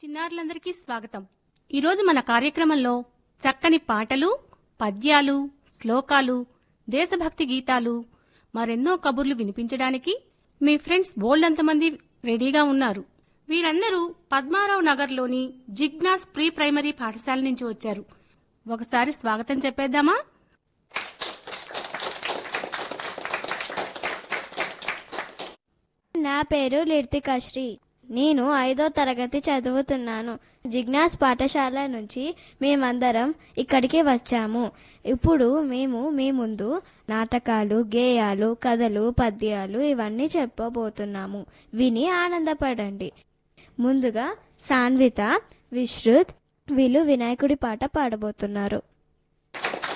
చిన్నారులందరికీ స్వాగతం ఈరోజు మన కార్యక్రమంలో చక్కని పాటలు పద్యాలు శ్లోకాలు దేశభక్తి గీతాలు మరెన్నో కబుర్లు వినిపించడానికి మీ ఫ్రెండ్స్ బోల్డంతమంది రెడీగా ఉన్నారు వీరందరూ పద్మారావు నగర్లోని జిగ్నాస్ ప్రీ ప్రైమరీ పాఠశాల నుంచి వచ్చారు ఒకసారి స్వాగతం చెప్పేద్దామా నా పేరు లిర్తికాశ్రీ నేను ఐదో తరగతి చదువుతున్నాను జిజ్ఞాస్ పాఠశాల నుంచి మేమందరం ఇక్కడికి వచ్చాము ఇప్పుడు మేము మీ ముందు నాటకాలు గేయాలు కథలు పద్యాలు ఇవన్నీ చెప్పబోతున్నాము విని ఆనందపడండి ముందుగా సాన్విత విశ్రుత్ వీళ్ళు వినాయకుడి పాట పాడబోతున్నారు